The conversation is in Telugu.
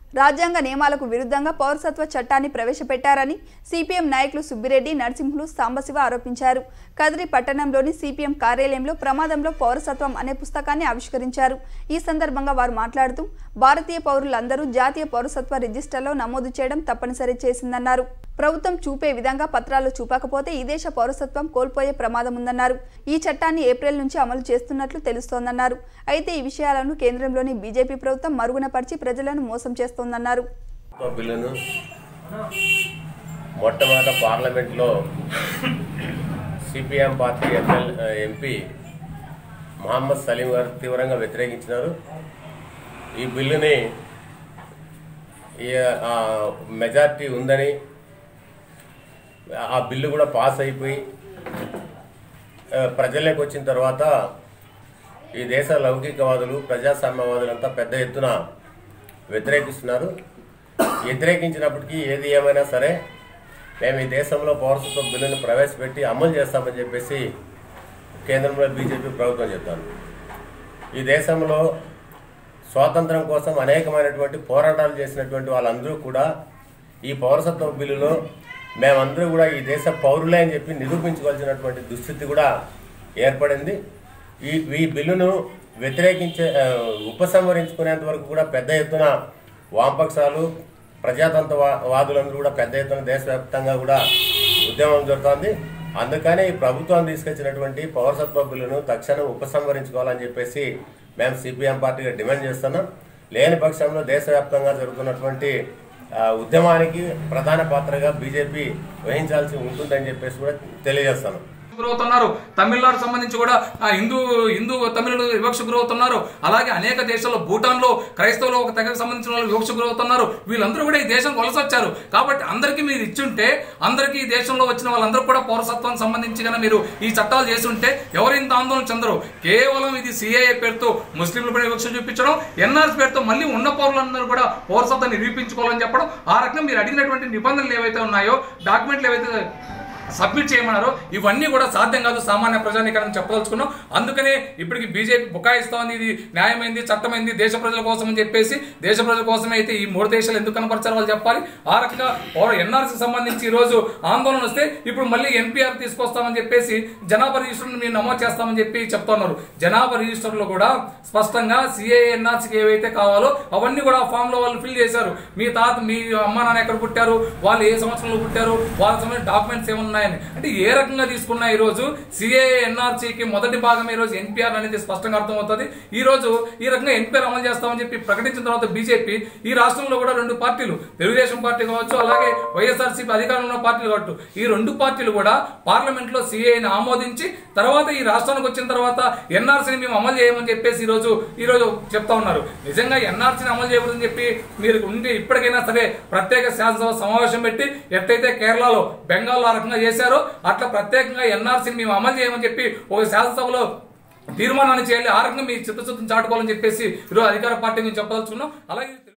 రాజ్యాంగ నియమాలకు విరుద్ధంగా పౌరసత్వ చట్టాన్ని ప్రవేశపెట్టారని సిపిఎం నాయకులు సుబ్బిరెడ్డి నరసింహులు సాంబశివ ఆరోపించారు కదిరి పట్టణంలోని సిపిఎం కార్యాలయంలో ప్రమాదంలో పౌరసత్వం అనే పుస్తకాన్ని ఆవిష్కరించారు ఈ సందర్భంగా వారు మాట్లాడుతూ భారతీయ పౌరులందరూ జాతీయ పౌరసత్వ రిజిస్టర్లో నమోదు చేయడం తప్పనిసరి చేసిందన్నారు ప్రభుత్వం చూపే విధంగా పత్రాలు చూపకపోతే ఈ దేశ పౌరసత్వం కోల్పోయే ప్రమాదం ఉందన్నారు ఈ చట్టాన్ని ఏప్రిల్ నుంచి అమలు చేస్తున్నట్లు తెలుస్తోందన్నారు అయితే ఈ విషయాలను కేంద్రంలోని బీజేపీ ప్రభుత్వం మరుగున పరిచి ప్రజలను మోసం చేస్తోందన్నారు ప్రభుత్వ బిల్లును మొట్టమొదట పార్లమెంట్లో సిపిఎం పార్టీ ఎమ్మెల్ ఎంపీ మహమ్మద్ సలీం గారు తీవ్రంగా వ్యతిరేకించినారు ఈ బిల్లుని ఈ, ఆ, మెజార్టీ ఉందని ఆ బిల్లు కూడా పాస్ అయిపోయి ఆ, ప్రజల్లోకి వచ్చిన తర్వాత ఈ దేశ లౌకికవాదులు ప్రజాస్వామ్యవాదులంతా పెద్ద ఎత్తున వ్యతిరేకిస్తున్నారు వ్యతిరేకించినప్పటికీ ఏది ఏమైనా సరే మేము ఈ దేశంలో పౌరసత్వ బిల్లును ప్రవేశపెట్టి అమలు చేస్తామని చెప్పేసి కేంద్రంలో బీజేపీ ప్రభుత్వం చెప్తాను ఈ దేశంలో స్వాతంత్రం కోసం అనేకమైనటువంటి పోరాటాలు చేసినటువంటి వాళ్ళందరూ కూడా ఈ పౌరసత్వ బిల్లులో మేమందరూ కూడా ఈ దేశ పౌరులే అని చెప్పి నిరూపించుకోవాల్సినటువంటి దుస్థితి కూడా ఏర్పడింది ఈ ఈ బిల్లును వ్యతిరేకించే ఆ, ఉపసంహరించుకునేంత వరకు కూడా పెద్ద ఎత్తున వామపక్షాలు ప్రజాతంత్ర వా- వాదులందరూ కూడా పెద్ద ఎత్తున దేశవ్యాప్తంగా కూడా ఉద్యమం జరుగుతోంది అందుకనే ఈ ప్రభుత్వం తీసుకొచ్చినటువంటి పౌరసత్వ బిల్లును తక్షణం ఉపసంహరించుకోవాలని చెప్పేసి మేము సిపిఎం పార్టీగా డిమాండ్ చేస్తున్నాం లేని పక్షంలో దేశవ్యాప్తంగా జరుగుతున్నటువంటి ఆ, ఉద్యమానికి ప్రధాన పాత్రగా బీజేపీ వహించాల్సి ఉంటుందని చెప్పేసి కూడా తెలియజేస్తాను గురవుతున్నారు తమిళనాడు సంబంధించి కూడా ఆ, హిందూ హిందూ తమిళులు వివక్ష గురవుతున్నారు అలాగే అనేక దేశాల్లో భూటాన్ లో క్రైస్తవులు ఒక తెగకు సంబంధించిన వాళ్ళు వివక్ష గురవుతున్నారు వీళ్ళందరూ కూడా ఈ దేశం వలస వచ్చారు కాబట్టి అందరికీ మీరు ఇచ్చుంటే అందరికీ ఈ దేశంలో వచ్చిన వాళ్ళందరూ కూడా పౌరసత్వం సంబంధించి కనుక మీరు ఈ చట్టాలు చేస్తుంటే ఎవరు ఇంత ఆందోళన చెందరు కేవలం ఇది సిఏఏ పేరుతో ముస్లింల పైన వివక్ష చూపించడం ఎన్ఆర్ఎస్ పేరుతో మళ్ళీ ఉన్న పౌరులందరూ కూడా పౌరసత్వాన్ని నిరూపించుకోవాలని చెప్పడం ఆ రకంగా మీరు అడిగినటువంటి నిబంధనలు ఏవైతే ఉన్నాయో డాక్యుమెంట్లు ఏవైతే సబ్మిట్ చేయమన్నారు ఇవన్నీ కూడా సాధ్యం కాదు సామాన్య ప్రజానీకరణ చెప్పదలుచుకున్నాం అందుకనే ఇప్పటికి బీజేపీ బుకాయిస్తోంది ఇది న్యాయమైంది చట్టమైంది దేశ ప్రజల కోసం అని చెప్పేసి దేశ ప్రజల కోసమే అయితే ఈ మూడు దేశాలు ఎందుకు కనపరిచారో వాళ్ళు చెప్పాలి ఆ రకంగా ఎన్ఆర్సీ సంబంధించి ఈ రోజు ఆందోళన వస్తే ఇప్పుడు మళ్ళీ ఎన్పిఆర్ తీసుకొస్తామని చెప్పేసి జనాభా రిజిస్టర్ని మీరు నమోదు చేస్తామని చెప్పి చెప్తున్నారు జనాభా రిజిస్టర్లో కూడా స్పష్టంగా సిఏ ఎన్ఆర్సీకి ఏవైతే కావాలో అవన్నీ కూడా ఫామ్ లో వాళ్ళు ఫిల్ చేశారు మీ తాత మీ అమ్మ నాన్న ఎక్కడ పుట్టారు వాళ్ళు ఏ సంవత్సరంలో పుట్టారు వాళ్ళ సంబంధించిన డాక్యుమెంట్స్ ఏమున్నాయని అంటే ఏ రకంగా తీసుకున్నా ఈ రోజు సిఏ ఎన్ఆర్సీకి మొదటి భాగం ఈ రోజు ఎన్పిఆర్ అనేది స్పష్టంగా అర్థమవుతుంది ఈ రోజు ఈ రకంగా ఎన్పిఆర్ అమలు చేస్తామని చెప్పి ప్రకటించిన తర్వాత బీజేపీ ఈ రాష్ట్రంలో కూడా రెండు పార్టీలు తెలుగుదేశం పార్టీ కావచ్చు అలాగే వైఎస్ఆర్సీపీ అధికారంలో ఉన్న పార్టీలు కావచ్చు ఈ రెండు పార్టీలు కూడా పార్లమెంట్ లో సిఏని ఆమోదించి తర్వాత ఈ రాష్ట్రానికి వచ్చిన తర్వాత ఎన్ఆర్సీని మేము అమలు చేయమని చెప్పేసి ఈ రోజు ఈ రోజు చెప్తా ఉన్నారు నిజంగా ఎన్ఆర్సీని అమలు చేయకూడదని చెప్పి మీరు ఉండి ఇప్పటికైనా సరే ప్రత్యేక శాసనసభ సమావేశం పెట్టి ఎట్లయితే కేరళలో బెంగాల్లో ఆ రకంగా చేశారో అట్లా ప్రత్యేకంగా ఎన్ఆర్సీని మేము అమలు చేయమని చెప్పి ఒక శాసనసభలో తీర్మానాన్ని చేయాలి ఆ రకంగా మీ చిత్తశుద్ధిని చాటుకోవాలని చెప్పేసి ఈరోజు అధికార పార్టీ నుంచి చెప్పదలుచుకున్నాం అలాగే